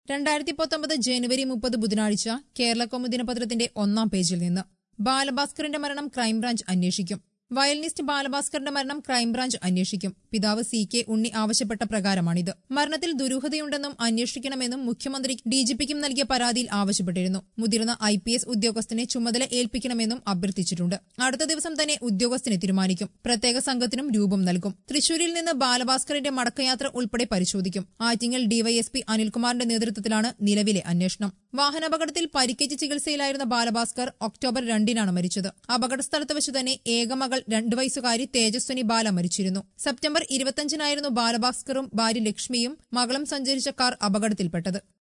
രണ്ടായിരത്തി പത്തൊമ്പത് ജനുവരി മുപ്പത് ബുധനാഴ്ച കേരള കൗമുദി ദിനപത്രത്തിന്റെ ഒന്നാം പേജിൽ നിന്ന് ബാലഭാസ്കറിന്റെ മരണം ക്രൈംബ്രാഞ്ച് അന്വേഷിക്കും വയലിനിസ്റ്റ് ബാലഭാസ്കറിന്റെ മരണം ക്രൈംബ്രാഞ്ച് അന്വേഷിക്കും പിതാവ് സി കെ ഉണ്ണി ആവശ്യപ്പെട്ട പ്രകാരമാണിത് മരണത്തിൽ ദുരൂഹതയുണ്ടെന്നും അന്വേഷിക്കണമെന്നും മുഖ്യമന്ത്രി ഡിജിപിക്കും നൽകിയ പരാതിയിൽ ആവശ്യപ്പെട്ടിരുന്നു മുതിർന്ന ഐ പി എസ് ഉദ്യോഗസ്ഥനെ ചുമതല ഏൽപ്പിക്കണമെന്നും അഭ്യർത്ഥിച്ചിട്ടുണ്ട് അടുത്ത ദിവസം തന്നെ ഉദ്യോഗസ്ഥനെ തീരുമാനിക്കും പ്രത്യേക സംഘത്തിനും രൂപം നൽകും തൃശൂരിൽ നിന്ന് ബാലഭാസ്കറിന്റെ മടക്കയാത്ര ഉൾപ്പെടെ പരിശോധിക്കും ആറ്റിങ്ങൽ ഡിവൈഎസ്പി അനിൽകുമാറിന്റെ നേതൃത്വത്തിലാണ് നിലവിലെ അന്വേഷണം വാഹനാപകടത്തിൽ പരിക്കേറ്റ് ചികിത്സയിലായിരുന്ന ബാലഭാസ്കർ ഒക്ടോബർ രണ്ടിനാണ് മരിച്ചത് അപകട സ്ഥലത്ത് വെച്ച് തന്നെ ഏകമകൾ രണ്ടു വയസ്സുകാരി തേജസ്വിനി ബാല മരിച്ചിരുന്നു സെപ്റ്റംബർ ഇരുപത്തിയഞ്ചിനായിരുന്നു ബാലഭാസ്കറും ഭാര്യ ലക്ഷ്മിയും മകളും സഞ്ചരിച്ച കാർ അപകടത്തിൽപ്പെട്ടത്